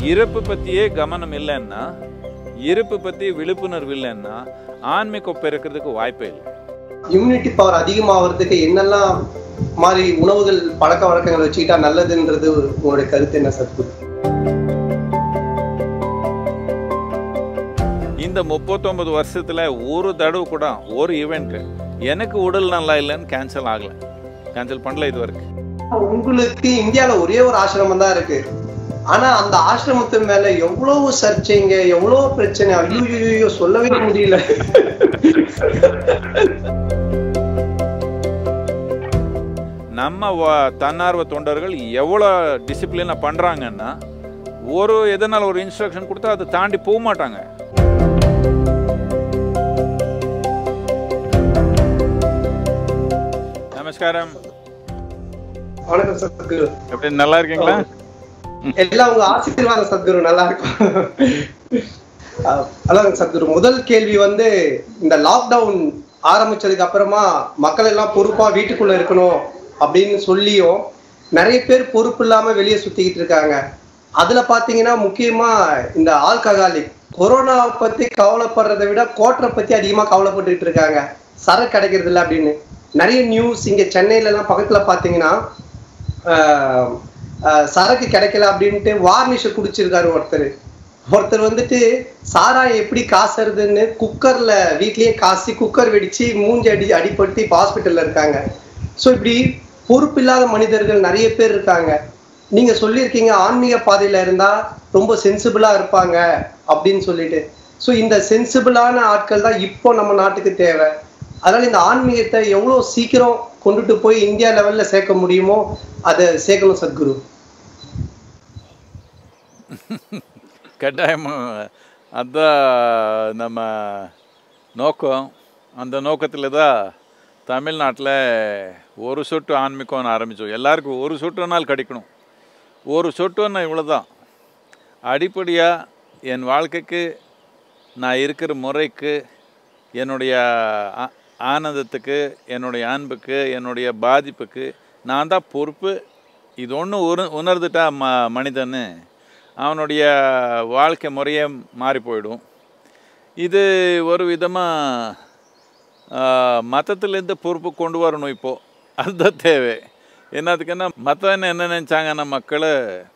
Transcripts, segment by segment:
இறப்பு பற்றியே கவனம் இல்லைன்னா இருப்பு பற்றி விழிப்புணர்வு இல்லைன்னா ஆன்மீகம் பெருக்கிறதுக்கு வாய்ப்பே இல்லை இம்யூனிட்டி பவர் அதிகமாகிறதுக்கு என்னெல்லாம் மாதிரி உணவுகள் பழக்க வழக்கங்கள் வச்சுக்கிட்டா நல்லதுன்றது உங்களுடைய கருத்து என்ன சத்குரு இந்த முப்பத்தொன்பது வருஷத்துல ஒரு தடவை கூட ஒரு ஈவெண்ட் எனக்கு உடல் நல்லா இல்லைன்னு கேன்சல் ஆகல கேன்சல் பண்ணல இது வரைக்கும் உங்களுக்கு இந்தியால ஒரே ஒரு ஆசிரமம் தான் இருக்கு ஆனா அந்த ஆசிரமத்து மேல எவ்வளவு சர்ச்சைங்க எவ்வளவு பிரச்சனை ஐயோ ஐயோ சொல்லவே முடியல நம்ம வ- தன்னார்வ தொண்டர்கள் எவ்வளோ டிசிப்ளினாக பண்ணுறாங்கன்னா ஒரு எதனால் ஒரு இன்ஸ்ட்ரக்ஷன் கொடுத்தா அதை தாண்டி போக மாட்டாங்க நமஸ்காரம் வணக்கம் சத்குரு எப்படி நல்லா இருக்கீங்களா எல்லாம் உங்க ஆசீர்வாதம் சத்குரு நல்லா இருக்கும் அஹ் அதான் சத்குரு முதல் கேள்வி வந்து இந்த லாக்டவுன் ஆரம்பிச்சதுக்கு அப்புறமா மக்கள் எல்லாம் பொறுப்பா வீட்டுக்குள்ள இருக்கணும் அப்படின்னு சொல்லியும் நிறைய பேர் பொறுப்பு இல்லாம வெளியே சுத்திக்கிட்டு இருக்காங்க அதுல பாத்தீங்கன்னா முக்கியமா இந்த ஆல்கஹாலிக் கொரோனாவை பத்தி கவலைப்படுறதை விட கோட்டரை பத்தி அதிகமா கவலைப்பட்டுட்டு இருக்காங்க சரக்கு கிடைக்கிறது இல்லை அப்படின்னு நிறைய நியூஸ் இங்க சென்னையில எல்லாம் பக்கத்துல பாத்தீங்கன்னா ஆஹ் ஆஹ் சரக்கு கிடைக்கல அப்படின்ட்டு வார்னிஷை குடிச்சிருக்காரு ஒருத்தர் ஒருத்தர் வந்துட்டு சாராயம் எப்படி காசுறதுன்னு குக்கர்ல வீட்லயே காசி குக்கர் வெடிச்சு மூஞ்சி அடி அடிபட்டு இப்போ ஹாஸ்பிட்டல்ல இருக்காங்க ஸோ இப்படி பொறுப்பில்லாத மனிதர்கள் நிறைய பேர் இருக்காங்க நீங்க சொல்லியிருக்கீங்க ஆன்மீக பாதையில இருந்தா ரொம்ப சென்சிபிளா இருப்பாங்க அப்படின்னு சொல்லிட்டு ஸோ இந்த சென்சிபிளான ஆட்கள் தான் இப்போ நம்ம நாட்டுக்கு தேவை அதனால இந்த ஆன்மீகத்தை எவ்வளவு சீக்கிரம் கொண்டுட்டு போய் இந்தியா லெவல்ல சேர்க்க முடியுமோ அதை சேர்க்கணும் சத்குரு கட்டாயமாக அதுதான் நம்ம நோக்கம் அந்த நோக்கத்தில் தான் தமிழ்நாட்டில் ஒரு சொட்டு ஆன்மீகம்னு ஆரம்பித்தோம் எல்லாருக்கும் ஒரு சொட்டுனால் கிடைக்கணும் ஒரு சொட்டுன்னா இவ்வளோ தான் அடிப்படையாக என் வாழ்க்கைக்கு நான் இருக்கிற முறைக்கு என்னுடைய ஆ- ஆனந்தத்துக்கு என்னுடைய அன்புக்கு என்னுடைய பாதிப்புக்கு நான் தான் பொறுப்பு இது ஒன்று உரு உணர்ந்துட்டா ம மனிதன் அவனுடைய வாழ்க்கை முறையே மாறி போயிடும் இது ஒரு விதமாக மதத்துலேருந்து பொறுப்பு கொண்டு வரணும் இப்போது அதுதான் தேவை என்னத்துக்குன்னா மதம் என்ன நினச்சாங்கன்னா மக்கள்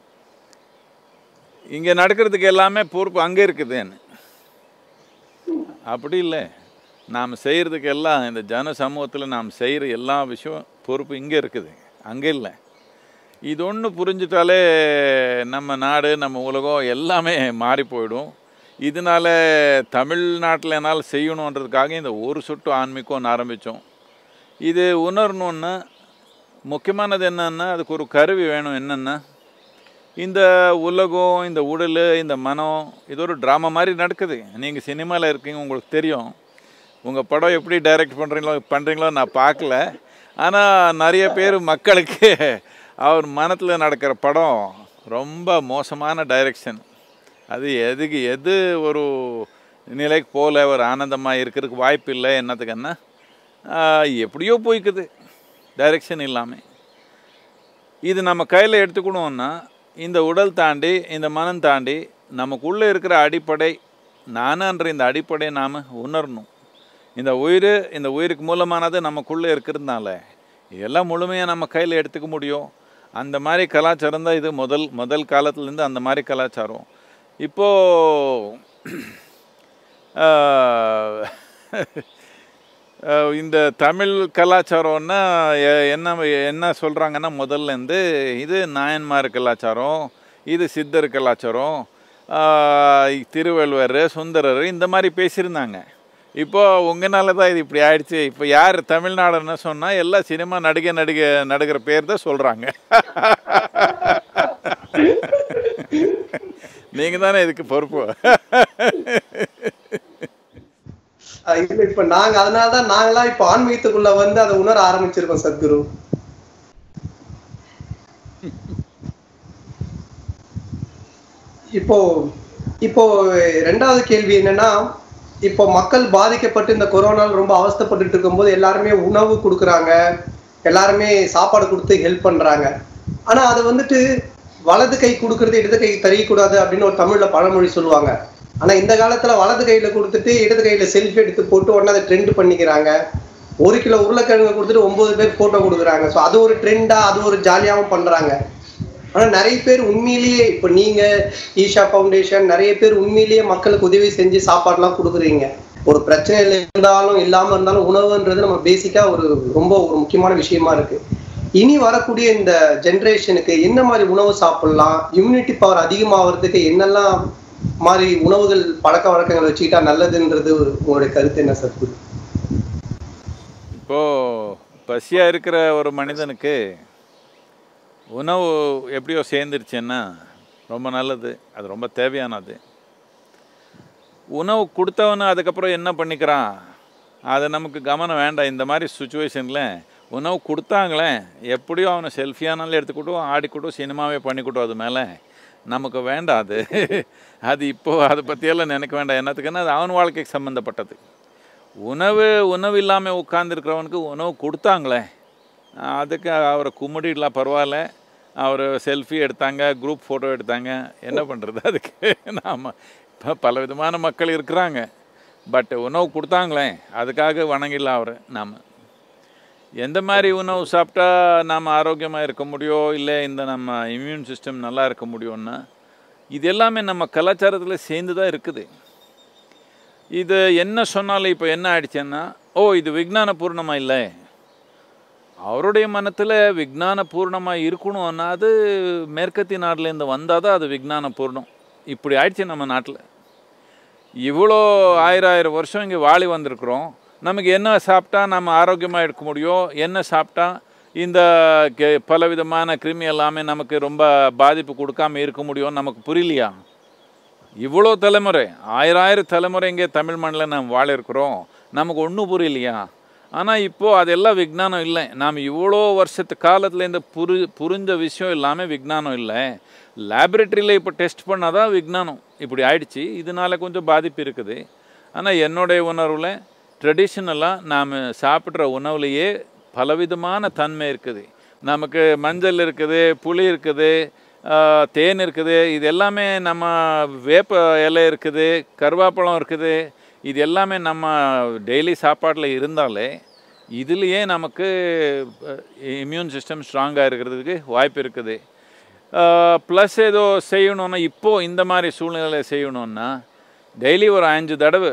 இங்கே நடக்கிறதுக்கு எல்லாமே பொறுப்பு அங்கே இருக்குதுன்னு அப்படி இல்லை நாம் செய்கிறதுக்கு எல்லாம் இந்த ஜன சமூகத்தில் நாம் செய்கிற எல்லா விஷயம் பொறுப்பு இங்கே இருக்குது அங்கே இல்லை இது ஒன்று புரிஞ்சிட்டாலே நம்ம நாடு நம்ம உலகம் எல்லாமே மாறி போயிடும் இதனால தமிழ்நாட்டில் என்னால் செய்யணுன்றதுக்காக இந்த ஒரு சொட்டு ஆன்மீகம்னு ஆரம்பித்தோம் இது உணரணுன்னா முக்கியமானது என்னன்னா அதுக்கு ஒரு கருவி வேணும் என்னென்னா இந்த உலகம் இந்த உடல் இந்த மனம் இது ஒரு ட்ராமா மாதிரி நடக்குது நீங்கள் சினிமாவில் இருக்கீங்க உங்களுக்கு தெரியும் உங்கள் படம் எப்படி டைரக்ட் பண்ணுறீங்களோ பண்ணுறீங்களோ நான் பார்க்கல ஆனால் நிறைய பேர் மக்களுக்கு அவர் மனத்தில் நடக்கிற படம் ரொம்ப மோசமான டைரக்ஷன் அது எதுக்கு எது ஒரு நிலைக்கு போகல ஒரு ஆனந்தமாக இருக்கிறதுக்கு வாய்ப்பு இல்லை என்னத்துக்குன்னா ஆஹ், எப்படியோ போய்க்குது டைரக்ஷன் இல்லாமல் இது நம்ம கையில் எடுத்துக்கணும்னா இந்த உடல் தாண்டி இந்த மனம் தாண்டி நமக்குள்ளே இருக்கிற அடிப்படை நானன்ற இந்த அடிப்படையை நாம் உணரணும் இந்த உயிர் இந்த உயிருக்கு மூலமானது நமக்குள்ளே இருக்கிறதுனால இதெல்லாம் முழுமையாக நம்ம கையில் எடுத்துக்க முடியும் அந்த மாதிரி கலாச்சாரம் தான் இது முதல் முதல் காலத்துலேருந்து அந்த மாதிரி கலாச்சாரம் இப்போது இந்த தமிழ் கலாச்சாரம்னா எ- என்ன என்ன சொல்கிறாங்கன்னா முதல்லேருந்து இது நாயன்மார் கலாச்சாரம் இது சித்தர் கலாச்சாரம் ஆஹ் திருவள்ளுவர் சுந்தரர் இந்த மாதிரி பேசியிருந்தாங்க இப்போ உங்களால தான் இது இப்படி ஆயிடுச்சு இப்போ யார் தமிழ்நாடுன்னு சொன்னால் எல்லாம் சினிமா நடிகை நடிகை நடிகிற பேர் தான் சொல்கிறாங்க நீங்கள் தானே இதுக்கு பொறுப்பு அஹ் இல்ல இப்ப நாங்க அதனாலதான் நாங்களாம் இப்ப ஆன்மீகத்துக்குள்ள வந்து அதை உணர ஆரம்பிச்சிருக்கோம் சத்குரு இப்போ இப்போ ரெண்டாவது கேள்வி என்னன்னா இப்போ மக்கள் பாதிக்கப்பட்டு இந்த கொரோனால ரொம்ப அவஸ்தைப்பட்டுட்டு இருக்கும்போது எல்லாருமே உணவு கொடுக்குறாங்க எல்லாருமே சாப்பாடு கொடுத்து ஹெல்ப் பண்றாங்க ஆனா அது வந்துட்டு வலது கை கொடுக்கறது இடது கை தெரியக்கூடாது அப்படின்னு ஒரு தமிழ்ல பழமொழி சொல்லுவாங்க ஆனா இந்த காலத்துல வலது கையில கொடுத்துட்டு இடது கையில செல்ஃபி எடுத்து போட்டு உடனே அதை ட்ரெண்ட் பண்ணிக்கிறாங்க ஒரு கிலோ உருளைக்கிழங்கு கொடுத்துட்டு ஒன்பது பேர் போட்டோ கொடுக்குறாங்க ஸோ அது ஒரு ட்ரெண்டா அது ஒரு ஜாலியாவும் பண்றாங்க ஆனா நிறைய பேர் உண்மையிலேயே இப்போ நீங்க ஈஷா ஃபவுண்டேஷன் நிறைய பேர் உண்மையிலேயே மக்களுக்கு உதவி செஞ்சு சாப்பாடுலாம் கொடுக்குறீங்க ஒரு பிரச்சனைகள் இருந்தாலும் இல்லாம இருந்தாலும் உணவுன்றது நம்ம பேசிக்கா ஒரு ரொம்ப ஒரு முக்கியமான விஷயமா இருக்கு இனி வரக்கூடிய இந்த ஜெனரேஷனுக்கு என்ன மாதிரி உணவு சாப்பிடலாம் இம்யூனிட்டி பவர் அதிகமாகிறதுக்கு என்னெல்லாம் மாதிரி உணவுகள் பழக்க வழக்கங்கள் வச்சுக்கிட்டா நல்லதுன்றது உங்களுடைய கருத்து என்ன சத்குரு இப்போது பசியாக இருக்கிற ஒரு மனிதனுக்கு உணவு எப்படியோ சேர்ந்துருச்சுன்னா ரொம்ப நல்லது அது ரொம்ப தேவையானது உணவு கொடுத்தவனு அதுக்கப்புறம் என்ன பண்ணிக்கிறான் அது நமக்கு கவனம் வேண்டாம் இந்த மாதிரி சுச்சுவேஷனில் உணவு கொடுத்தாங்களே எப்படியோ அவனை செல்ஃபியானாலும் எடுத்துக்கிட்டும் ஆடிக்கிட்டும் சினிமாவே பண்ணிக்கிட்டும் அது மேலே நமக்கு வேண்டாம் அது அது இப்போது அதை பற்றியெல்லாம் நினைக்க வேண்டாம் என்னத்துக்குன்னா அது அவன் வாழ்க்கைக்கு சம்மந்தப்பட்டது உணவு உணவு இல்லாமல் உட்காந்துருக்கிறவனுக்கு உணவு கொடுத்தாங்களே அதுக்கு அவரை கும்பிடிடலாம் பரவாயில்ல அவர் செல்ஃபி எடுத்தாங்க குரூப் ஃபோட்டோ எடுத்தாங்க என்ன பண்ணுறது அதுக்கு நாம் இப்போ பல விதமான மக்கள் இருக்கிறாங்க பட் உணவு கொடுத்தாங்களே அதுக்காக வணங்கிடலாம் அவர் நாம் எந்த மாதிரி உணவு சாப்பிட்டா நாம் ஆரோக்கியமாக இருக்க முடியும் இல்லை இந்த நம்ம இம்யூன் சிஸ்டம் நல்லா இருக்க முடியும்னா இது எல்லாமே நம்ம கலாச்சாரத்தில் சேர்ந்து தான் இருக்குது இது என்ன சொன்னாலும் இப்போ என்ன ஆயிடுச்சுன்னா ஓ இது விஜ்ஞான பூர்ணமாக இல்லை அவருடைய மனத்தில் விஜ்ஞான பூர்ணமாக இருக்கணும்னா அது மேற்கத்திய நாட்டிலேருந்து வந்தால் தான் அது விஜ்ஞான பூர்ணம் இப்படி ஆயிடுச்சு நம்ம நாட்டில் இவ்வளோ ஆயிரம் ஆயிரம் வருஷம் இங்கே வாழி வந்திருக்கிறோம் நமக்கு என்ன சாப்பிட்டா நம்ம ஆரோக்கியமாக இருக்க முடியும் என்ன சாப்பிட்டா இந்த கெ பலவிதமான கிருமி எல்லாமே நமக்கு ரொம்ப பாதிப்பு கொடுக்காம இருக்க முடியும் நமக்கு புரியலையா இவ்வளோ தலைமுறை ஆயிரம் ஆயிரம் தலைமுறை இங்கே தமிழ் மண்ணில் நாம் வாழ இருக்கிறோம் நமக்கு ஒன்றும் புரியலையா ஆனால் இப்போது அதெல்லாம் விஜ்ஞானம் இல்லை நாம் இவ்வளோ வருஷத்து காலத்தில் இந்த புரி புரிஞ்ச விஷயம் இல்லாமல் விஜ்ஞானம் இல்லை லேபரேட்டரியில் இப்போ டெஸ்ட் பண்ணால் தான் விஜ்ஞானம் இப்படி ஆயிடுச்சு இதனால கொஞ்சம் பாதிப்பு இருக்குது ஆனால் என்னுடைய உணர்வில் ட்ரெடிஷ்னலாக நாம் சாப்பிட்ற உணவுலையே பலவிதமான தன்மை இருக்குது நமக்கு மஞ்சள் இருக்குது புளி இருக்குது ஆஹ், தேன் இருக்குது இது எல்லாமே நம்ம வேப்ப இலை இருக்குது கருவேப்பழம் இருக்குது இது எல்லாமே நம்ம டெய்லி சாப்பாட்டில் இருந்தாலே இதுலேயே நமக்கு இம்யூன் சிஸ்டம் ஸ்ட்ராங்காக இருக்கிறதுக்கு வாய்ப்பு இருக்குது ப்ளஸ் ஏதோ செய்யணுன்னா இப்போது இந்த மாதிரி சூழ்நிலையில் செய்யணுன்னா டெய்லி ஒரு அஞ்சு தடவை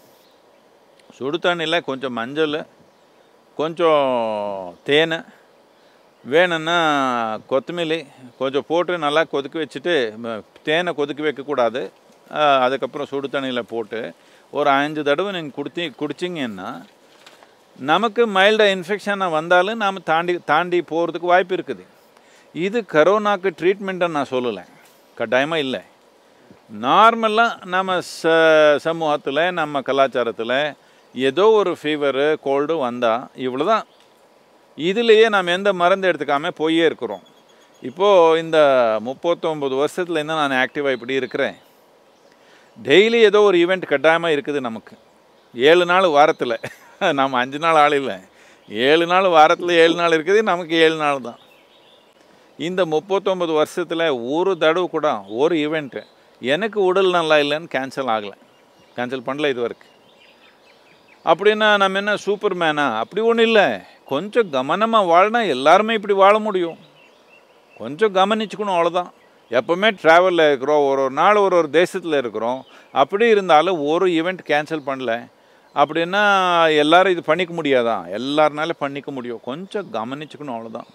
சுடு தண்ணியில் கொஞ்சம் மஞ்சள் கொஞ்சம் தேன் வேணும்னா கொத்தமல்லி கொஞ்சம் போட்டு நல்லா கொதிக்க வச்சுட்டு ம- தேனை கொதிக்க வைக்கக்கூடாது ஆஹ், அதுக்கப்புறம் சுடு தண்ணியில் போட்டு ஒரு அஞ்சு தடவை நீங்கள் குடித்தி குடிச்சிங்கன்னா நமக்கு மைல்டாக இன்ஃபெக்ஷனாக வந்தாலும் நாம் தாண்டி தாண்டி போகிறதுக்கு வாய்ப்பு இருக்குது இது கரோனாக்கு ட்ரீட்மெண்ட்டை நான் சொல்லலை கட்டாயமாக இல்லை நார்மலாக நம்ம ச சமூகத்தில் நம்ம கலாச்சாரத்தில் ஏதோ ஒரு ஃபீவரு கோல்டு வந்தால் இவ்வளோ தான் இதுலேயே நாம் எந்த மருந்து எடுத்துக்காம போயே இருக்கிறோம் இப்போது இந்த முப்பத்தொம்பது வருஷத்துலேருந்து நான் ஆக்டிவாக இப்படி இருக்கிறேன் டெய்லி ஏதோ ஒரு ஈவெண்ட் கட்டாயமாக இருக்குது நமக்கு ஏழு நாள் வாரத்தில் நம்ம அஞ்சு நாள் ஆள் இல்லை ஏழு நாள் வாரத்தில் ஏழு நாள் இருக்குது நமக்கு ஏழு நாள் தான் இந்த முப்பத்தொம்பது வருஷத்தில் ஒரு தடவை கூட ஒரு ஈவெண்ட்டு எனக்கு உடல் நல்லா இல்லைன்னு கேன்சல் ஆகலை கேன்சல் பண்ணல இது வரைக்கும் அப்படின்னா நம்ம என்ன சூப்பர் மேனா அப்படி ஒன்றும் இல்லை கொஞ்சம் கவனமாக வாழ்னா எல்லாருமே இப்படி வாழ முடியும் கொஞ்சம் கவனிச்சுக்கணும் அவ்வளோதான் எப்போவுமே ட்ராவலில் இருக்கிறோம் ஒரு ஒரு நாள் ஒரு ஒரு தேசத்தில் இருக்கிறோம் அப்படி இருந்தாலும் ஒரு ஈவெண்ட் கேன்சல் பண்ணல அப்படின்னா எல்லாரும் இது பண்ணிக்க முடியாதா எல்லாருனால பண்ணிக்க முடியும் கொஞ்சம் கவனிச்சுக்கணும் அவ்வளோதான்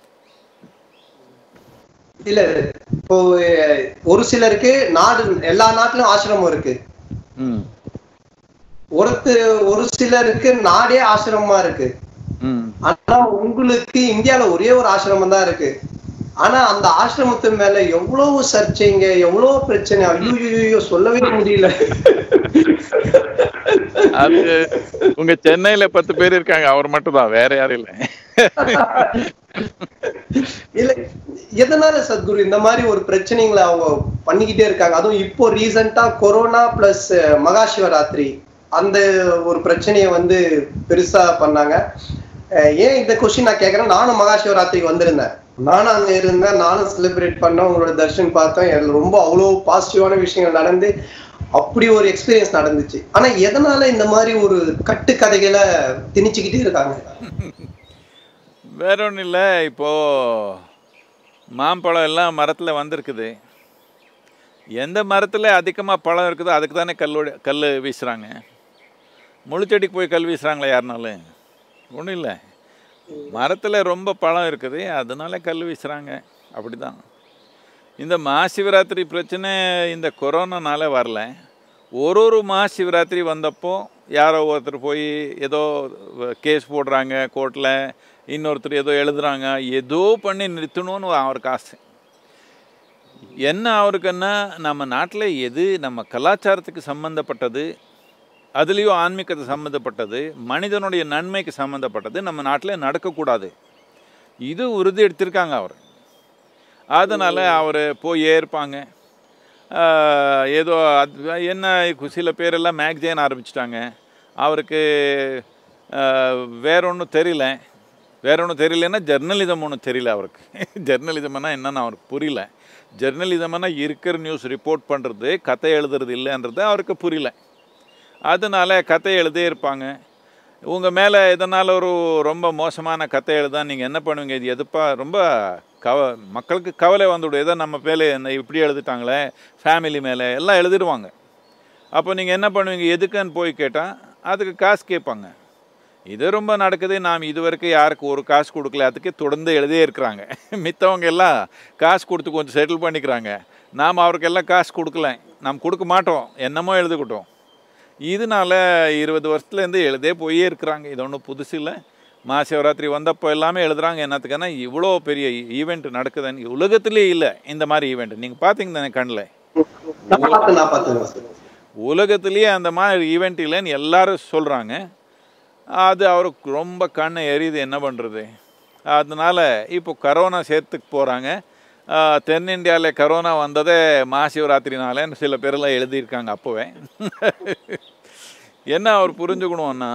இல்ல இப்போ அஹ், ஒரு சிலருக்கு நாடு எல்லா நாட்டிலும் ஆசிரமம் இருக்கு ம் ஒருத்தர் ஒரு சிலருக்கு நாடே ஆசிரமமா இருக்கு ம் ஆனா உங்களுக்கு இந்தியால ஒரே ஒரு ஆசிரமம் தான் இருக்கு ஆனா அந்த ஆசிரமத்து மேல எவ்வளவு சர்ச்சைங்க எவ்வளவு பிரச்சனை ஐயோ சொல்லவே முடியல அது உங்க சென்னையில பத்து பேர் இருக்காங்க அவர் மட்டும் தான் வேற யாரும் இல்லை இல்ல எதனால சத்குரு இந்த மாதிரி ஒரு பிரச்சனைகளை அவங்க பண்ணிக்கிட்டே இருக்காங்க அதுவும் இப்போ ரீசெண்டா கொரோனா பிளஸ் மகாசிவராத்திரி அந்த ஒரு பிரச்சனையை வந்து பெருசா பண்ணாங்க அஹ் ஏன் இந்த கொஸ்டின் நான் கேக்குறேன் நானும் மகாசிவராத்திரிக்கு வந்திருந்தேன் நானும் அங்க இருந்தேன் நானும் செலிப்ரேட் பண்ணேன் உங்களோட தர்ஷன் பார்த்தேன் எனக்கு ரொம்ப அவ்வளோ பாசிட்டிவான விஷயங்கள் நடந்து அப்படி ஒரு எக்ஸ்பீரியன்ஸ் நடந்துச்சு ஆனா எதனால இந்த மாதிரி ஒரு கட்டுக்கதைகளை திணிச்சுக்கிட்டே இருக்காங்க வேற ஒன்றும் இல்லை இப்போது மாம்பழம் எல்லாம் மரத்தில் வந்திருக்குது எந்த மரத்தில் அதிகமாக பழம் இருக்குதோ அதுக்கு தானே கல்லோட கல் வீசுகிறாங்க முழுச்செடிக்கு போய் கல் வீசுகிறாங்களா யாருனாலும் ஒன்றும் இல்லை மரத்தில் ரொம்ப பழம் இருக்குது அதனால கல் வீசுகிறாங்க அப்படி தான் இந்த மகாசிவராத்திரி பிரச்சனை இந்த கொரோனானால வரல ஒரு ஒரு மகாசிவராத்திரி வந்தப்போ யாரோ ஒருத்தர் போய் ஏதோ கேஸ் போடுறாங்க கோர்ட்டில் இன்னொருத்தர் ஏதோ எழுதுறாங்க ஏதோ பண்ணி நிறுத்தணும்னு அவருக்கு ஆசை என்ன அவருக்குன்னா நம்ம நாட்டில் எது நம்ம கலாச்சாரத்துக்கு சம்மந்தப்பட்டது அதுலேயும் ஆன்மீகத்துக்கு சம்மந்தப்பட்டது மனிதனுடைய நன்மைக்கு சம்மந்தப்பட்டது நம்ம நாட்டில் நடக்கக்கூடாது இது உறுதி எடுத்திருக்காங்க அவர் அதனால் அவர் போய் ஏற்பாங்க ஆஹ் ஏதோ அது என்ன சில பேரெல்லாம் மேக்சின் ஆரம்பிச்சிட்டாங்க அவருக்கு ஆஹ் வேற ஒன்றும் தெரியல வேற ஒன்றும் தெரியலன்னா ஜெர்னலிசம் ஒன்றும் தெரியல அவருக்கு ஜெர்னலிசம்னா என்னன்னு அவருக்கு புரியல ஜெர்னலிசம்னா இருக்கிற நியூஸ் ரிப்போர்ட் பண்ணுறது கதை எழுதுறது இல்லைன்றது அவருக்கு புரியல அதனால கதை எழுதே இருப்பாங்க உங்கள் மேலே எதனால் ஒரு ரொம்ப மோசமான கதை எழுதா நீங்கள் என்ன பண்ணுவீங்க இது எதுப்பா ரொம்ப கவ மக்களுக்கு கவலை வந்துவிடும் ஏதோ நம்ம மேலே என்ன இப்படி எழுதிட்டாங்களே ஃபேமிலி மேலே எல்லாம் எழுதிடுவாங்க அப்போ நீங்கள் என்ன பண்ணுவீங்க எதுக்குன்னு போய் கேட்டால் அதுக்கு காசு கேட்பாங்க இது ரொம்ப நடக்குது நாம் இது வரைக்கும் யாருக்கு ஒரு காசு கொடுக்கல அதுக்கு தொடர்ந்து எழுதியே இருக்கிறாங்க மித்தவங்க எல்லாம் காசு கொடுத்து கொஞ்சம் செட்டில் பண்ணிக்கிறாங்க நாம் அவருக்கெல்லாம் காசு கொடுக்கல நாம் கொடுக்க மாட்டோம் என்னமோ எழுதிக்கிட்டோம் இதனால இருபது வருஷத்துலேருந்து எழுதே போயே இருக்கிறாங்க இது ஒன்றும் புதுசு இல்லை மகாசிவராத்திரி வந்தப்போ எல்லாமே எழுதுறாங்க என்னத்துக்குன்னா இவ்வளோ பெரிய ஈவெண்ட் நடக்குதுன்னு உலகத்திலே இல்லை இந்த மாதிரி ஈவெண்ட் நீங்கள் பார்த்தீங்க தானே கண்ணில் நான் பார்த்தேன் நான் பார்த்தேன் உலகத்திலேயே அந்த மாதிரி ஈவெண்ட் இல்லைன்னு எல்லாரும் சொல்கிறாங்க அது அவருக்கு ரொம்ப கண்ணை எரியுது என்ன பண்ணுறது அதனால இப்போ கரோனா சேர்த்துக்கு போகிறாங்க தென்னிந்தியாவில் கரோனா வந்ததே மகாசிவராத்திரினாலேன்னு சில பேரெல்லாம் எழுதியிருக்காங்க அப்போவே என்ன அவர் புரிஞ்சுக்கணும்னா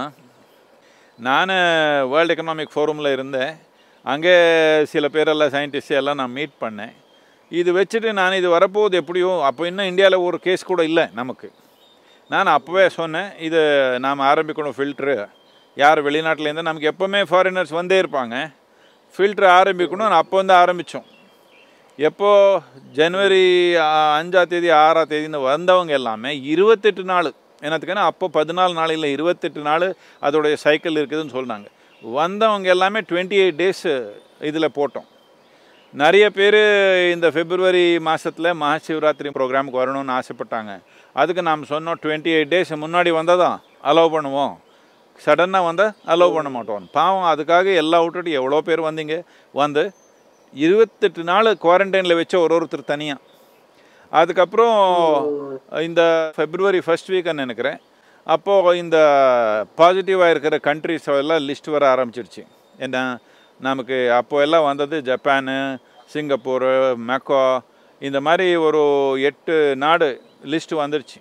நான் வேர்ல்டு எக்கனாமிக் ஃபோரமில் இருந்தேன் அங்கே சில பேரெல்லாம் சயின்டிஸ்ட் எல்லாம் நான் மீட் பண்ணேன் இது வச்சுட்டு நான் இது வரப்போகுது எப்படியோ அப்போ இன்னும் இந்தியாவில் ஒரு கேஸ் கூட இல்லை நமக்கு நான் அப்போவே சொன்னேன் இது நாம் ஆரம்பிக்கணும் ஃபில்ட்ரு யார் வெளிநாட்டிலேருந்து நமக்கு எப்போவுமே ஃபாரினர்ஸ் வந்தே இருப்பாங்க ஃபில்ட்ரு ஆரம்பிக்கணும் நான் அப்போ வந்து ஆரம்பித்தோம் எப்போ ஜனவரி ஆ- அஞ்சாம் தேதி ஆறாம் தேதின்னு வந்தவங்க எல்லாமே இருபத்தெட்டு நாள் என்னத்துக்குன்னா அப்போ பதினாலு நாள் இல்லை இருபத்தெட்டு நாள் அதோடைய சைக்கிள் இருக்குதுன்னு சொன்னாங்க வந்தவங்க எல்லாமே டுவெண்ட்டி எயிட் டேஸ் இதில் போட்டோம் நிறைய பேர் இந்த பிப்ரவரி மாதத்தில் மகாசிவராத்திரி ப்ரோக்ராமுக்கு வரணும்னு ஆசைப்பட்டாங்க அதுக்கு நாம் சொன்னோம் டுவெண்ட்டி எயிட் டேஸ் முன்னாடி வந்தால் அலோவ் பண்ணுவோம் சடனாக வந்தால் அலோவ் பண்ண மாட்டோம் பாவம் அதுக்காக எல்லா விட்டுட்டு எவ்வளோ பேர் வந்தீங்க வந்து இருபத்தெட்டு நாள் குவாரண்டைனில் வச்ச ஒரு ஒருத்தர் தனியாக அதுக்கப்புறம் இந்த ஃபெப்ரவரி ஃபர்ஸ்ட் வீக்குன்னு நினைக்கிறேன் அப்போது இந்த பாசிட்டிவாக இருக்கிற கண்ட்ரிஸ் எல்லாம் லிஸ்ட் வர ஆரம்பிச்சிருச்சு என்ன நமக்கு அப்போ எல்லாம் வந்தது ஜப்பானு சிங்கப்பூர் மெக்கோ இந்த மாதிரி ஒரு எட்டு நாடு லிஸ்ட் வந்துருச்சு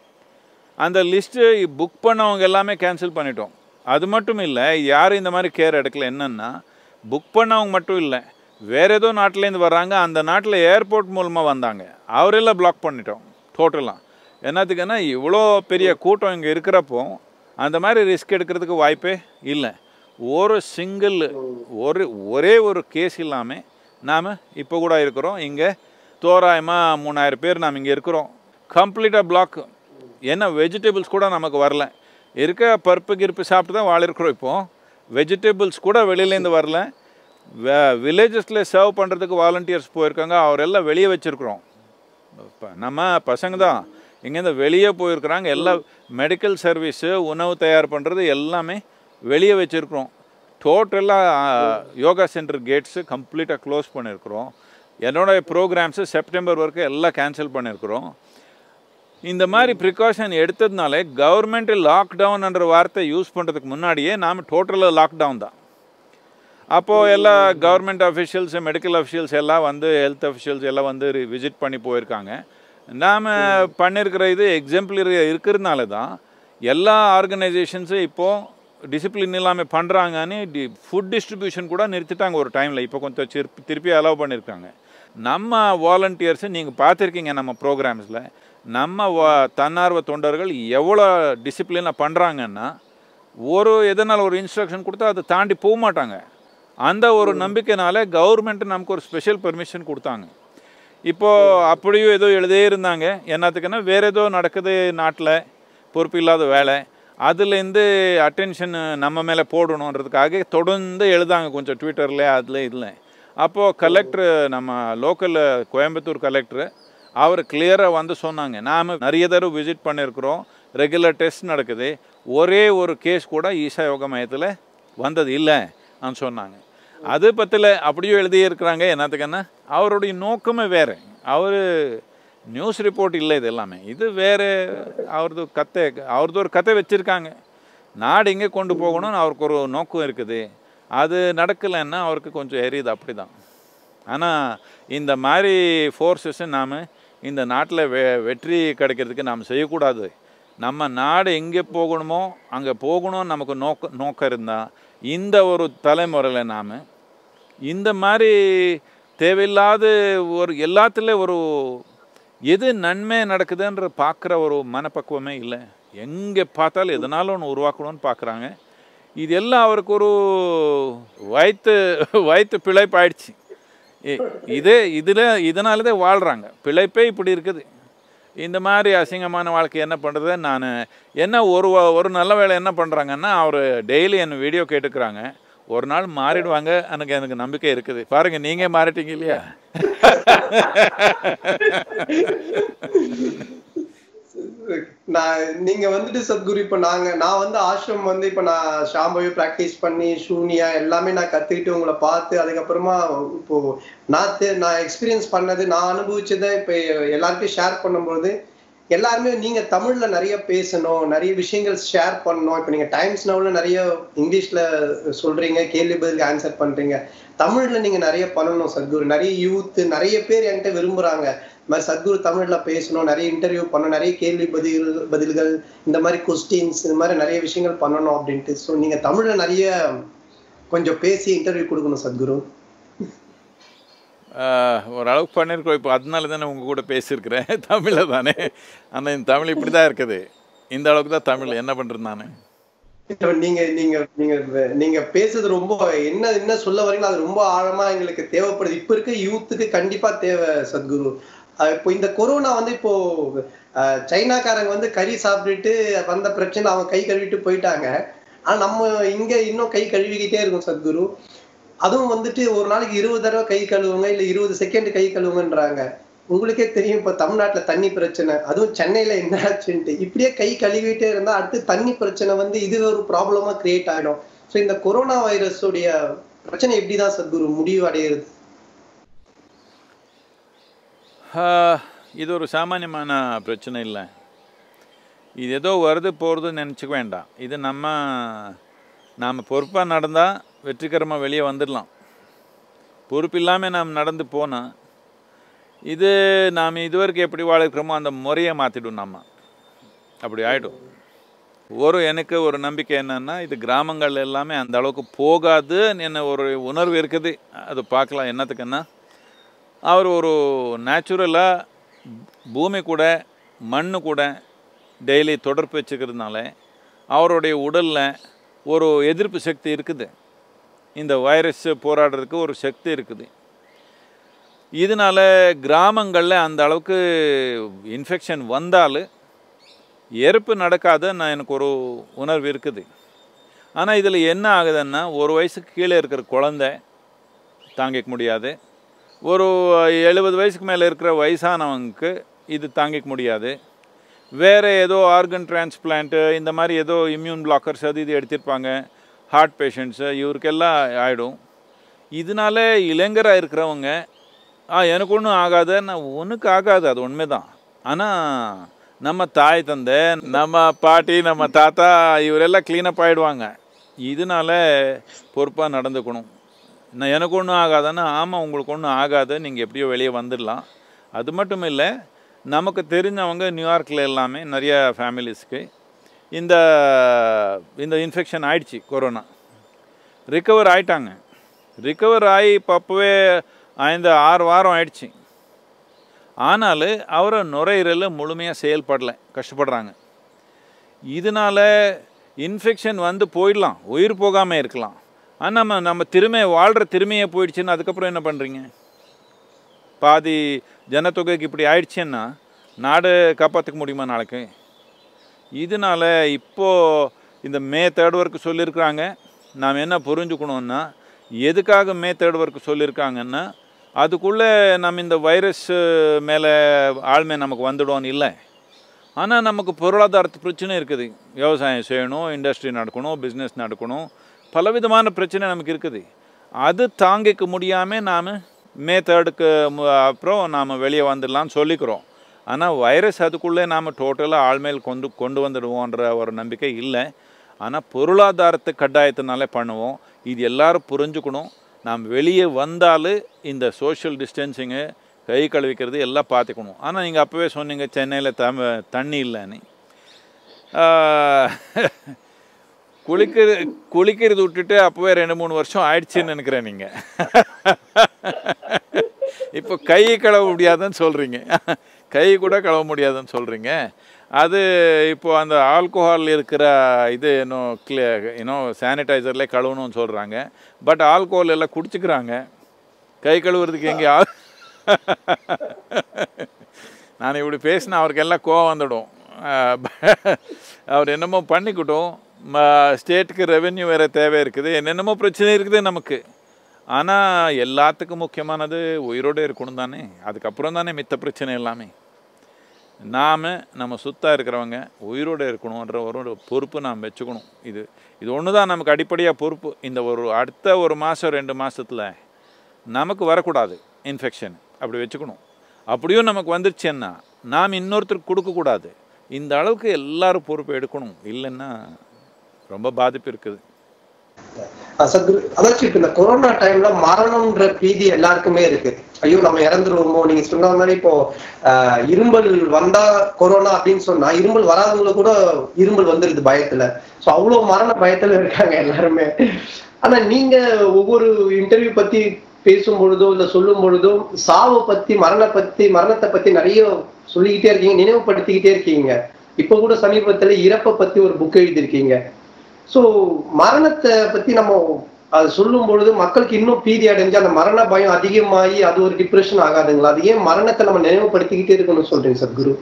அந்த லிஸ்ட்டு புக் பண்ணவங்க எல்லாமே கேன்சல் பண்ணிட்டோம் அது மட்டும் இல்லை யாரும் இந்த மாதிரி கேர் எடுக்கல என்னன்னா புக் பண்ணவங்க மட்டும் இல்லை வேற ஏதோ நாட்டிலேருந்து வர்றாங்க அந்த நாட்டில் ஏர்போர்ட் மூலமாக வந்தாங்க அவரெல்லாம் பிளாக் பண்ணிட்டோம் டோட்டலாக என்னத்துக்குன்னா இவ்வளோ பெரிய கூட்டம் இங்கே இருக்கிறப்போ அந்த மாதிரி ரிஸ்க் எடுக்கிறதுக்கு வாய்ப்பே இல்லை ஒரு சிங்கிள் ஒரு ஒரே ஒரு கேஸ் இல்லாமல் நாம் இப்போ கூட இருக்கிறோம் இங்கே தோராயமாக மூணாயிரம் பேர் நாம் இங்கே இருக்கிறோம் கம்ப்ளீட்டாக பிளாக் ஏன்னா வெஜிடபிள்ஸ் கூட நமக்கு வரல இருக்க பருப்பு கிருப்பு சாப்பிட்டு தான் வாழ இருக்கிறோம் இப்போது வெஜிடபிள்ஸ் கூட வெளியிலேருந்து வரல வில்லேஜஸில் சர்வ் பண்ணுறதுக்கு வாலண்டியர்ஸ் போயிருக்காங்க அவரெல்லாம் வெளியே வச்சுருக்குறோம் இப்போ நம்ம பசங்க தான் இங்கேருந்து வெளியே போயிருக்கிறாங்க எல்லா மெடிக்கல் சர்வீஸு உணவு தயார் பண்ணுறது எல்லாமே வெளியே வச்சுருக்குறோம் டோட்டலாக யோகா சென்டர் கேட்ஸு கம்ப்ளீட்டாக க்ளோஸ் பண்ணியிருக்கிறோம் என்னோடய ப்ரோக்ராம்ஸு செப்டம்பர் வரைக்கும் எல்லாம் கேன்சல் பண்ணியிருக்கிறோம் இந்த மாதிரி ப்ரிகாஷன் எடுத்ததுனால கவர்மெண்ட் லாக்டவுன்ன்ற வார்த்தை யூஸ் பண்ணுறதுக்கு முன்னாடியே நாம் டோட்டலாக லாக்டவுன் தான் அப்போது எல்லா கவர்மெண்ட் அஃபிஷியல்ஸ் மெடிக்கல் அஃபிஷியல்ஸ் எல்லாம் வந்து ஹெல்த் அஃபிஷியல்ஸ் எல்லாம் வந்து விசிட் பண்ணி போயிருக்காங்க நாம் பண்ணியிருக்கிற இது எக்ஸாம்பிளரி இருக்கிறதுனால தான் எல்லா ஆர்கனைசேஷன்ஸும் இப்போது டிசிப்ளின் இல்லாமல் பண்ணுறாங்கன்னு டி ஃபுட் டிஸ்ட்ரிபியூஷன் கூட நிறுத்திட்டாங்க ஒரு டைமில் இப்போ கொஞ்சம் திருப்பி திருப்பி அலோவ் பண்ணியிருக்காங்க நம்ம வாலண்டியர்ஸை நீங்கள் பார்த்துருக்கீங்க நம்ம ப்ரோக்ராம்ஸில் நம்ம வா தன்னார்வ தொண்டர்கள் எவ்வளோ டிசிப்ளினாக பண்ணுறாங்கன்னா ஒரு எதனால் ஒரு இன்ஸ்ட்ரக்ஷன் கொடுத்தா அதை தாண்டி போக மாட்டாங்க அந்த ஒரு நம்பிக்கைனால கவர்மெண்ட் நமக்கு ஒரு ஸ்பெஷல் பெர்மிஷன் கொடுத்தாங்க இப்போது அப்படியும் ஏதோ எழுதே இருந்தாங்க என்னத்துக்குன்னா வேறு ஏதோ நடக்குது நாட்டில் பொறுப்பு இல்லாத வேலை அதுலேருந்து அட்டென்ஷன் நம்ம மேலே போடணுன்றதுக்காக தொடர்ந்து எழுதாங்க கொஞ்சம் ட்விட்டரில் அதில் இதில் அப்போது கலெக்டர் நம்ம லோக்கல் கோயம்புத்தூர் கலெக்டர் அவர் கிளியராக வந்து சொன்னாங்க நாம் நிறைய தடவை விசிட் பண்ணியிருக்கிறோம் ரெகுலர் டெஸ்ட் நடக்குது ஒரே ஒரு கேஸ் கூட ஈசா யோகா மையத்தில் வந்தது இல்லை சொன்னாங்க அது பற்றில அப்படியும் எழுதியிருக்கிறாங்க என்னத்துக்குன்னா அவருடைய நோக்கமே வேறு அவர் நியூஸ் ரிப்போர்ட் இல்லை இது எல்லாமே இது வேறு அவரது கத்தை அவரது ஒரு கதை வச்சுருக்காங்க நாடு எங்கே கொண்டு போகணும்னு அவருக்கு ஒரு நோக்கம் இருக்குது அது நடக்கலைன்னா அவருக்கு கொஞ்சம் எரியுது அப்படி தான் ஆனால் இந்த மாதிரி ஃபோர்ஸஸை நாம் இந்த நாட்டில் வெ வெற்றி கிடைக்கிறதுக்கு நாம் செய்யக்கூடாது நம்ம நாடு எங்கே போகணுமோ அங்கே போகணும்னு நமக்கு நோக்க நோக்கம் இருந்தால் இந்த ஒரு தலைமுறையில் நாம் இந்த மாதிரி தேவையில்லாத ஒரு எல்லாத்துலேயும் ஒரு எது நன்மை நடக்குதுன்ற பார்க்குற ஒரு மனப்பக்குவமே இல்லை எங்கே பார்த்தாலும் எதனாலும் ஒன்று உருவாக்கணும்னு பார்க்குறாங்க இது எல்லாம் அவருக்கு ஒரு வயிற்று வயிற்று பிழைப்பாயிடுச்சு இ- இதே இதில் இதனால தான் வாழ்கிறாங்க பிழைப்பே இப்படி இருக்குது இந்த மாதிரி அசிங்கமான வாழ்க்கை என்ன பண்ணுறது நான் என்ன ஒரு வ- ஒரு நல்ல வேலை என்ன பண்ணுறாங்கன்னா அவர் டெய்லி என் வீடியோ கேட்டுக்கிறாங்க ஒரு நாள் மாறிடுவாங்க எனக்கு எனக்கு நம்பிக்கை இருக்குது பாருங்க நீங்க மாறிட்டீங்க இல்லையா நான் நீங்க வந்துட்டு சத்குரு இப்ப நாங்க நான் வந்து ஆசிரம் வந்து இப்ப நான் ஷாம்பவி பிராக்டிஸ் பண்ணி ஷூனியா எல்லாமே நான் கத்துக்கிட்டு உங்களை பார்த்து அதுக்கப்புறமா இப்போ நான் தெ- நான் எக்ஸ்பீரியன்ஸ் பண்ணது நான் அனுபவிச்சதை இப்ப எல்லாருக்கும் ஷேர் பண்ணும்போது எல்லாருமே நீங்க தமிழ்ல நிறைய பேசணும் நிறைய விஷயங்கள் ஷேர் பண்ணணும் இப்ப நீங்க டைம்ஸ் நவுல நிறைய இங்கிலீஷ்ல சொல்றீங்க கேள்வி பதிலுக்கு ஆன்சர் பண்றீங்க தமிழ்ல நீங்க நிறைய பண்ணணும் சத்குரு நிறைய யூத் நிறைய பேர் என்கிட்ட விரும்புறாங்க இந்த மாதிரி சத்குரு தமிழ்ல பேசணும் நிறைய இன்டர்வியூ பண்ணணும் நிறைய கேள்வி பதில் பதில்கள் இந்த மாதிரி கொஸ்டின்ஸ் இந்த மாதிரி நிறைய விஷயங்கள் பண்ணணும் அப்படின்ட்டு ஸோ நீங்க தமிழ்ல நிறைய கொஞ்சம் பேசி இன்டர்வியூ கொடுக்கணும் சத்குரு ஆஹ், ஓரளவுக்கு பண்ணியிருக்கோம் இப்போ அதனால தானே உங்கள் கூட பேசியிருக்கிறேன் தமிழில் தானே ஆனால் இந்த தமிழ் இப்படி தான் இருக்குது இந்த அளவுக்கு தான் தமிழ் என்ன பண்ணுறது நான் இப்ப நீங்க நீங்க நீங்க நீங்க பேசுறது ரொம்ப என்ன என்ன சொல்ல வரீங்களோ அது ரொம்ப ஆழமா எங்களுக்கு தேவைப்படுது இப்ப இருக்க யூத்துக்கு கண்டிப்பா தேவை சத்குரு அஹ் இப்போ இந்த கொரோனா வந்து இப்போ அஹ், சைனாக்காரங்க வந்து கறி சாப்பிட்டுட்டு வந்த பிரச்சனை அவங்க கை கழுவிட்டு போயிட்டாங்க ஆனா நம்ம இங்க இன்னும் கை கழுவிக்கிட்டே இருக்கும் சத்குரு அதுவும் வந்துட்டு ஒரு நாளைக்கு இருபது தடவை கை கழுவுங்க இல்ல இருபது செகண்ட் கை கழுவுங்கன்றாங்க உங்களுக்கே தெரியும் இப்ப தமிழ்நாட்டுல தண்ணி பிரச்சனை அதுவும் சென்னையில என்ன ஆச்சுன்ட்டு இப்படியே கை கழுவிட்டே இருந்தா அடுத்து தண்ணி பிரச்சனை வந்து இது ஒரு ப்ராப்ளமா கிரியேட் ஆயிடும் சோ இந்த கொரோனா வைரஸோடைய பிரச்சனை எப்படிதான் சத்குரு முடிவு அடையிறது ஆஹ், இது ஒரு சாமானியமான பிரச்சனை இல்லை இது ஏதோ வருது போகிறதுன்னு நினச்சிக்க வேண்டாம் இது நம்ம நாம் பொறுப்பாக நடந்தால் வெற்றிகரமாக வெளியே வந்துடலாம் பொறுப்பு இல்லாமல் நாம் நடந்து போனால் இது நாம் இதுவரைக்கும் எப்படி வாழ்க்கிறோமோ அந்த முறையை மாற்றிடும் நம்ம அப்படி ஆகிடும் ஒரு எனக்கு ஒரு நம்பிக்கை என்னன்னா இது கிராமங்கள் எல்லாமே அந்த அளவுக்கு போகாதுன்னு என்ன ஒரு உணர்வு இருக்குது அது பார்க்கலாம் என்னத்துக்குன்னா அவர் ஒரு நேச்சுரலாக பூமி கூட மண்ணு கூட டெய்லி தொடர்பு வச்சுக்கிறதுனால அவருடைய உடலில் ஒரு எதிர்ப்பு சக்தி இருக்குது இந்த வைரஸ் போராடுறதுக்கு ஒரு சக்தி இருக்குது இதனால கிராமங்களில் அந்த அளவுக்கு இன்ஃபெக்ஷன் வந்தாலும் எறுப்பு நடக்காதுன்னு எனக்கு ஒரு உணர்வு இருக்குது ஆனால் இதில் என்ன ஆகுதுன்னா ஒரு வயசுக்கு கீழே இருக்கிற குழந்தை தாங்கிக்க முடியாது ஒரு எழுபது வயசுக்கு மேலே இருக்கிற வயசானவங்களுக்கு இது தாங்கிக்க முடியாது வேறு ஏதோ ஆர்கன் டிரான்ஸ்பிளான்ட்டு இந்த மாதிரி ஏதோ இம்யூன் பிளாக்கர்ஸ் அது இது எடுத்திருப்பாங்க ஹார்ட் பேஷண்ட்ஸு இவருக்கெல்லாம் ஆகிடும் இதனால இளைஞராக இருக்கிறவங்க ஆ எனக்கு ஒன்றும் ஆகாது நான் ஒன்றுக்கு ஆகாது அது உண்மைதான் ஆனால் நம்ம தாய் தந்தை நம்ம பாட்டி நம்ம தாத்தா இவரெல்லாம் க்ளீனப் ஆகிடுவாங்க இதனால பொறுப்பாக நடந்துக்கணும் நான் எனக்கு ஒன்றும் ஆகாதுன்னா ஆமாம் உங்களுக்கு ஒன்றும் ஆகாது நீங்கள் எப்படியோ வெளியே வந்துடலாம் அது மட்டும் இல்லை நமக்கு தெரிஞ்சவங்க நியூயார்க்கில் எல்லாமே நிறைய ஃபேமிலிஸ்க்கு இந்த இந்த இன்ஃபெக்ஷன் ஆயிடுச்சு கொரோனா ரிக்கவர் ஆயிட்டாங்க ரிக்கவர் ஆகி இப்போ அப்போவே ஐந்து ஆறு வாரம் ஆயிடுச்சு ஆனாலும் அவரை நுரையீரல் முழுமையாக செயல்படலை கஷ்டப்படுறாங்க இதனால இன்ஃபெக்ஷன் வந்து போயிடலாம் உயிர் போகாமல் இருக்கலாம் ஆனால் நம்ம நம்ம திறமை வாழ்கிற திறமையே போயிடுச்சுன்னு அதுக்கப்புறம் என்ன பண்ணுறீங்க பாதி ஜனத்தொகைக்கு இப்படி ஆயிடுச்சுன்னா நாடு காப்பாற்றிக்க முடியுமா நாளைக்கு இதனால இப்போது இந்த மே தேர்ட் ஒர்க்கு சொல்லியிருக்கிறாங்க நாம் என்ன புரிஞ்சுக்கணுன்னா எதுக்காக மே தேர்ட் ஒர்க்கு சொல்லியிருக்காங்கன்னா அதுக்குள்ளே நம்ம இந்த வைரஸ் மேலே ஆழ்மை நமக்கு வந்துடும்னு இல்லை ஆனால் நமக்கு பொருளாதாரத்து பிரச்சனை இருக்குது விவசாயம் செய்யணும் இண்டஸ்ட்ரி நடக்கணும் பிஸ்னஸ் நடக்கணும் பலவிதமான பிரச்சனை நமக்கு இருக்குது அது தாங்கிக்க முடியாமல் நாம் மே தேர்டுக்கு அப்புறம் நாம் வெளியே வந்துடலாம்னு சொல்லிக்கிறோம் ஆனால் வைரஸ் அதுக்குள்ளே நாம் டோட்டலாக ஆள்மேல் கொண்டு கொண்டு வந்துடுவோன்ற ஒரு நம்பிக்கை இல்லை ஆனால் பொருளாதாரத்தை கட்டாயத்தினாலே பண்ணுவோம் இது எல்லாரும் புரிஞ்சுக்கணும் நாம் வெளியே வந்தாலும் இந்த சோஷியல் டிஸ்டன்சிங்கு கை கழுவிக்கிறது எல்லாம் பார்த்துக்கணும் ஆனால் நீங்கள் அப்போவே சொன்னீங்க சென்னையில் த தண்ணி இல்லைன்னு ஆஹ், குளிக்கிற குளிக்கிறது விட்டுட்டு அப்போவே ரெண்டு மூணு வருஷம் ஆயிடுச்சுன்னு நினைக்கிறேன் நீங்கள் இப்போ கை கழுவ முடியாதுன்னு சொல்கிறீங்க கை கூட கழுவ முடியாதுன்னு சொல்கிறீங்க அது இப்போ அந்த ஆல்கோஹால் இருக்கிற இது இன்னும் கிளிய இன்னும் சானிடைசர்லேயே கழுவணும்னு சொல்கிறாங்க பட் ஆல்கோஹால் எல்லாம் குடிச்சுக்கிறாங்க கை கழுவுறதுக்கு எங்கே ஆள் நான் இப்படி பேசினா அவருக்கு எல்லாம் கோவம் வந்துடும் ஆஹ் அவர் என்னமோ பண்ணிக்கிட்டும் ஸ்டேட்டுக்கு ரெவென்யூ வேறு தேவை இருக்குது என்னென்னமோ பிரச்சனை இருக்குது நமக்கு ஆனால் எல்லாத்துக்கும் முக்கியமானது உயிரோடு இருக்கணும் தானே அதுக்கப்புறம் தானே மித்த பிரச்சனை எல்லாமே நாம் நம்ம சுத்தம் இருக்கிறவங்க உயிரோடு இருக்கணுன்ற ஒரு பொறுப்பு நாம் வச்சுக்கணும் இது இது ஒன்று தான் நமக்கு அடிப்படையாக பொறுப்பு இந்த ஒரு அடுத்த ஒரு மாதம் ரெண்டு மாதத்தில் நமக்கு வரக்கூடாது இன்ஃபெக்ஷன் அப்படி வச்சுக்கணும் அப்படியும் நமக்கு வந்துருச்சுன்னா நாம் இன்னொருத்தருக்கு கொடுக்கக்கூடாது இந்த அளவுக்கு எல்லாரும் பொறுப்பு எடுக்கணும் இல்லைன்னா ரொம்ப பாதிப்பு இருக்குது அஹ் சத்குரு அதாச்சும் இப்ப இந்த கொரோனா டைம்ல மரணம்ன்ற பீதி எல்லாருக்குமே இருக்கு ஐயோ நம்ம இறந்துருவோமோ நீங்க சொன்ன மாதிரி இப்போ ஆஹ், இருமல் வந்தா கொரோனா அப்படின்னு சொன்னா இருமல் வராதவங்களுக்கு கூட இருமல் வந்துருது பயத்துல சோ அவ்வளவு மரண பயத்துல இருக்காங்க எல்லாருமே ஆனா நீங்க ஒவ்வொரு இன்டர்வியூ பத்தி பேசும் பொழுதோ இல்ல சொல்லும் பொழுதோ சாவை பத்தி மரண பத்தி மரணத்தை பத்தி நிறைய சொல்லிக்கிட்டே இருக்கீங்க நினைவுபடுத்திக்கிட்டே இருக்கீங்க இப்ப கூட சமீபத்துல இறப்பை பத்தி ஒரு புக் எழுதியிருக்கீங்க சோ மரணத்தை பத்தி நம்ம அது சொல்லும் பொழுது மக்களுக்கு இன்னும் பீதி அடைஞ்சு அந்த மரண பயம் அதிகமாகி அது ஒரு டிப்ரெஷன் ஆகாதுங்களா அது ஏன் மரணத்தை நம்ம நினைவுபடுத்திக்கிட்டே இருக்கணும்னு சொல்றீங்க சத்குரு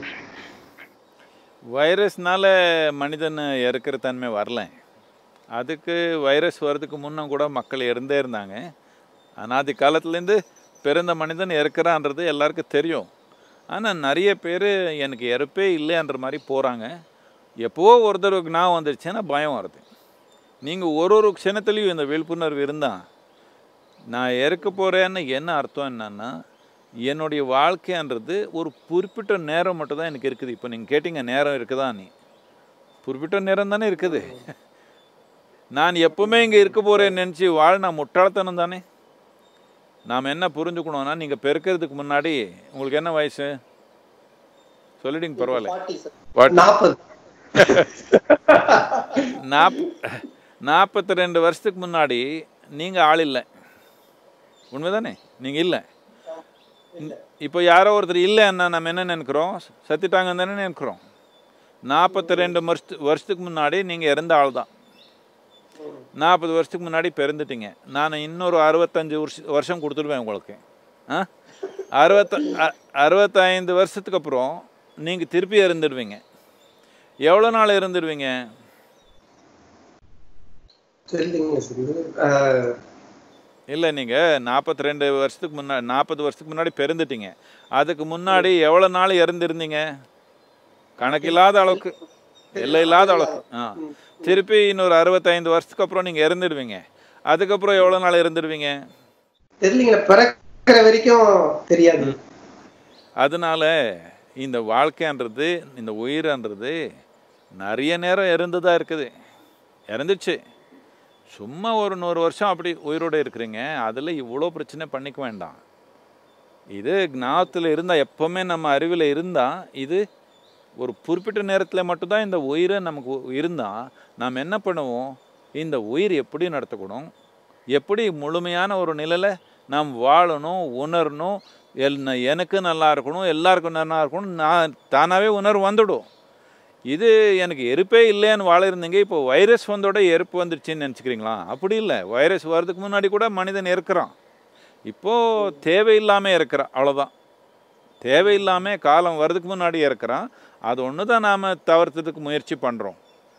வைரஸ்னால மனிதன் இறக்கிற தன்மை வரல அதுக்கு வைரஸ் வர்றதுக்கு முன்ன கூட மக்கள் இறந்தே இருந்தாங்க அனாதி காலத்துலேருந்து பிறந்த மனிதன் இறக்குறான்றது எல்லாருக்கும் தெரியும் ஆனால் நிறைய பேர் எனக்கு இறப்பே இல்லைன்ற மாதிரி போகிறாங்க எப்போவோ ஒரு தடவைக்கு நான் வந்துருச்சுன்னா பயம் வருது நீங்கள் ஒரு ஒரு க்ஷணத்துலேயும் இந்த விழிப்புணர்வு இருந்தால் நான் இறக்க போகிறேன்னு என்ன அர்த்தம் என்னன்னா என்னுடைய வாழ்க்கைன்றது ஒரு குறிப்பிட்ட நேரம் மட்டும் தான் எனக்கு இருக்குது இப்போ நீங்கள் கேட்டீங்க நேரம் இருக்குதா நீ குறிப்பிட்ட நேரம் தானே இருக்குது நான் எப்பவுமே இங்கே இருக்க போகிறேன்னு நினச்சி வாழ் நான் முட்டாள்தனம் தானே நாம் என்ன புரிஞ்சுக்கணும்னா நீங்கள் பெருக்கிறதுக்கு முன்னாடி உங்களுக்கு என்ன வயசு சொல்லிடுங்க பரவாயில்ல What? நாற்பது நாப் நாற்பத்தி ரெண்டு வருஷத்துக்கு முன்னாடி நீங்கள் ஆள் இல்லை உண்மைதானே நீங்கள் இல்லை இப்போ யாரோ ஒருத்தர் இல்லைன்னா நம்ம என்ன நினைக்கிறோம் சத்திட்டாங்கன்னு தானே நினைக்கிறோம் நாற்பத்தி ரெண்டு வருஷத்து வருஷத்துக்கு முன்னாடி நீங்கள் இறந்த ஆள் தான் நாற்பது வருஷத்துக்கு முன்னாடி பிறந்துட்டீங்க நான் இன்னொரு அறுபத்தஞ்சு வருஷ வருஷம் கொடுத்துடுவேன் உங்களுக்கு ஆ அறுபத்த அ- அறுபத்தைந்து வருஷத்துக்கு அப்புறம் நீங்கள் திருப்பி இறந்துடுவீங்க எவ்வளோ நாள் இருந்துடுவீங்க தெரியலங்க சத்குரு ஆஹ், இல்லை நீங்கள் நாற்பத்தி ரெண்டு வருஷத்துக்கு முன்னாடி நாற்பது வருஷத்துக்கு முன்னாடி பிறந்துட்டீங்க அதுக்கு முன்னாடி எவ்வளோ நாள் இறந்துருந்தீங்க கணக்கில்லாத அளவுக்கு எல்லை இல்லாத அளவுக்கு ஆ திருப்பி இன்னொரு அறுபத்தைந்து வருஷத்துக்கு அப்புறம் நீங்கள் இறந்துடுவீங்க அதுக்கப்புறம் எவ்வளோ நாள் இருந்துடுவீங்க தெரியலீங்களா பிறக்கிற வரைக்கும் தெரியாது அதனால இந்த வாழ்க்கைன்றது இந்த உயிர்ன்றது நிறைய நேரம் இறந்துதான் இருக்குது இறந்துச்சு சும்மா ஒரு நூறு வருஷம் அப்படி உயிரோடு இருக்கிறீங்க அதில் இவ்வளோ பிரச்சனை பண்ணிக்க வேண்டாம் இது ஞாபகத்தில் இருந்தால் எப்போவுமே நம்ம அறிவில் இருந்தால் இது ஒரு குறிப்பிட்ட நேரத்தில் மட்டும்தான் இந்த உயிரை நமக்கு இருந்தால் நாம் என்ன பண்ணுவோம் இந்த உயிர் எப்படி நடத்தக்கூடும் எப்படி முழுமையான ஒரு நிலையில் நாம் வாழணும் உணரணும் எல் எனக்கு நல்லா இருக்கணும் எல்லாருக்கும் நல்லா இருக்கணும் நான் தானாகவே உணர்வு வந்துடும் இது எனக்கு எருப்பே இல்லைன்னு வாழ இருந்தீங்க இப்போ வைரஸ் வந்தோட எருப்பு வந்துடுச்சுன்னு நினச்சிக்கிறீங்களா அப்படி இல்லை வைரஸ் வர்றதுக்கு முன்னாடி கூட மனிதன் இருக்கிறான் இப்போது தேவையில்லாமல் இருக்கிறான் அவ்வளோதான் தேவையில்லாமல் காலம் வர்றதுக்கு முன்னாடி இருக்கிறான் அது ஒன்று தான் நாம் தவிர்த்ததுக்கு முயற்சி பண்ணுறோம்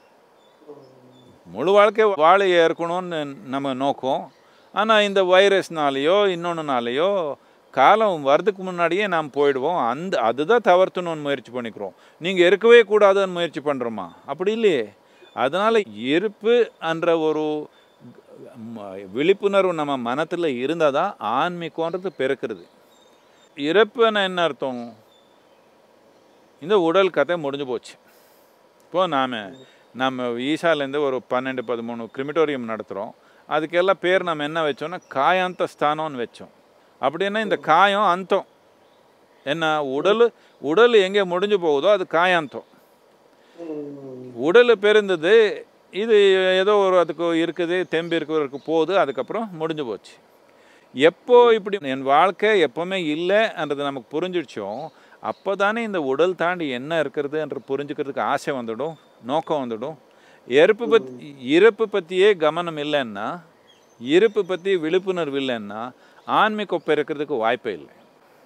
முழு வாழ்க்கை வாழ இருக்கணும்னு நம்ம நோக்கம் ஆனால் இந்த வைரஸ்னாலேயோ இன்னொன்றுனாலேயோ காலம் வர்றதுக்கு முன்னாடியே நாம் போயிடுவோம் அந்த அதுதான் தவிர்த்தணும்னு முயற்சி பண்ணிக்கிறோம் நீங்கள் இருக்கவே கூடாதுன்னு முயற்சி பண்ணுறோமா அப்படி இல்லையே அதனால் இருப்பு என்ற ஒரு ம- விழிப்புணர்வு நம்ம மனத்தில் இருந்தால் தான் ஆன்மீகன்றது பிறக்கிறது இறப்புன்னா என்ன அர்த்தம் இந்த உடல் கதை முடிஞ்சு போச்சு இப்போ நாம் நம்ம ஈசாலேருந்து ஒரு பன்னெண்டு பதிமூணு கிரிமிட்டோரியம் நடத்துகிறோம் அதுக்கெல்லாம் பேர் நம்ம என்ன வச்சோம்னா காயாந்த ஸ்தானம்னு வச்சோம் அப்படின்னா இந்த காயம் அந்தம் என்ன உடல் உடல் எங்கே முடிஞ்சு போகுதோ அது காயாந்தம் உடல் பெருந்தது இது ஏதோ ஒரு அதுக்கு இருக்குது தெம்பு இருக்கிறதுக்கு போகுது அதுக்கப்புறம் முடிஞ்சு போச்சு எப்போ இப்படி என் வாழ்க்கை எப்போவுமே இல்லைன்றது நமக்கு புரிஞ்சிடுச்சோ அப்போ தானே இந்த உடல் தாண்டி என்ன இருக்கிறது என்று புரிஞ்சுக்கிறதுக்கு ஆசை வந்துடும் நோக்கம் வந்துடும் இறப்பு பற்றி இறப்பு பற்றியே கவனம் இல்லைன்னா இருப்பு பற்றி விழிப்புணர்வு இல்லைன்னா ஆன்மீகம் பெருக்கிறதுக்கு வாய்ப்பே இல்லை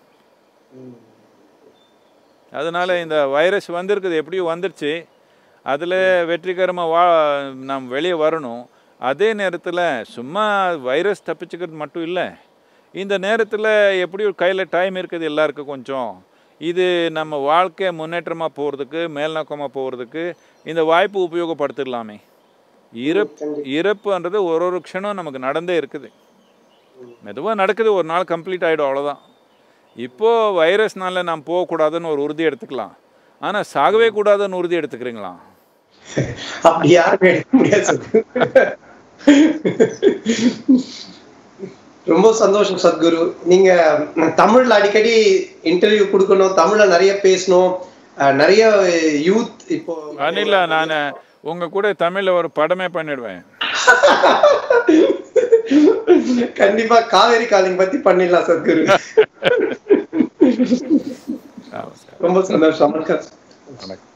அதனால் இந்த வைரஸ் வந்திருக்குது எப்படியும் வந்துருச்சு அதில் வெற்றிகரமாக வா நாம் வெளியே வரணும் அதே நேரத்தில் சும்மா வைரஸ் தப்பிச்சுக்கிறது மட்டும் இல்லை இந்த நேரத்தில் எப்படியும் கையில் டைம் இருக்குது எல்லாருக்கும் கொஞ்சம் இது நம்ம வாழ்க்கை முன்னேற்றமாக போகிறதுக்கு மேல்நோக்கமாக போகிறதுக்கு இந்த வாய்ப்பு உபயோகப்படுத்திடலாமே இறப்பு இறப்புன்றது ஒரு ஒரு க்ஷணம் நமக்கு நடந்தே இருக்குது மெதுவாக நடக்குது ஒரு நாள் கம்ப்ளீட் ஆகிடும் அவ்வளோதான் இப்போது வைரஸ்னால நாம் போகக்கூடாதுன்னு ஒரு உறுதி எடுத்துக்கலாம் ஆனால் சாகவே கூடாதுன்னு உறுதி எடுத்துக்கிறீங்களா அப்படி யாருமே எடுக்க முடியாது சத்குரு. ரொம்ப சந்தோஷம் சத்குரு நீங்க தமிழ்ல அடிக்கடி இன்டர்வியூ கொடுக்கணும் தமிழ்ல நிறைய பேசணும் அஹ், நிறைய யூத் இப்போ அனிலா நான் உங்கள் கூட தமிழில் ஒரு படமே பண்ணிடுவேன் கண்டிப்பா காவேரி காலிங் பத்தி பண்ணிடலாம் சத்குரு நமஸ்காரம் ரொம்ப சந்தோஷம் வணக்கம் வணக்கம்